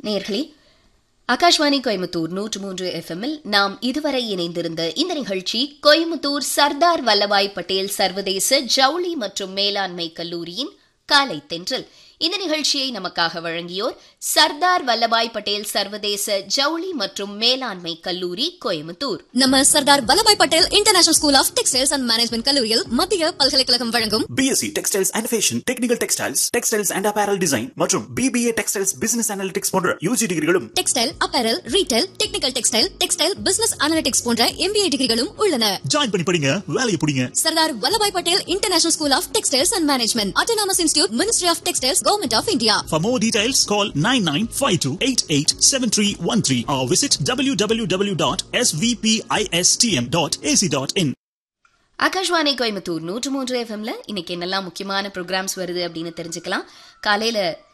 நேர்களே ஆகாஷ்வாணி கோயம்புத்தூர் நூற்று மூன்று எஃப்எம்மில் நாம் இதுவரை இணைந்திருந்த இந்த நிகழ்ச்சி கோயம்புத்தூர் சர்தார் வல்லபாய் பட்டேல் சர்வதேச ஜவுளி மற்றும் மேலாண்மை கல்லூரியின் காலை தென்றல் இந்த நிகழ்ச்சியை நமக்காக வழங்கியோர் சர்தார் வல்லபாய் பட்டேல் சர்வதேச ஜவுளி மற்றும் மேலாண்மை கல்லூரி கோயம்புத்தூர் நம்ம Sardar Vallabhbhai Patel international school of textiles and management கல்லூரியில் மத்திய பல்கலைக்கழகம் வழங்கும் BSc textiles and fashion technical textiles textiles and apparel design மற்றும் பிபிஏ டெக்ஸ்டைல்ஸ் பிசினஸ் அனாலிட்டிக்ஸ் போன்ற யூஜி டிகிரிகளும் textile apparel retail technical textile textile business analytics போன்ற எம்பிஏ டிகிரிகளும் உள்ளன ஜாயின் பண்ணி படிங்க வேலையை பிடிங்க Sardar Vallabhbhai Patel international school of textiles and management autonomous institute ministry of textiles government of India For more details, call 9952887313 or visit www.svpistm.ac.in. Akashvani Coimbatore நூற்று மூன்று எஃப்எம்ல இன்னைக்கு என்னெல்லாம் முக்கியமான ப்ரோக்ராம்ஸ் வருது அப்படின்னு தெரிஞ்சுக்கலாம் காலையில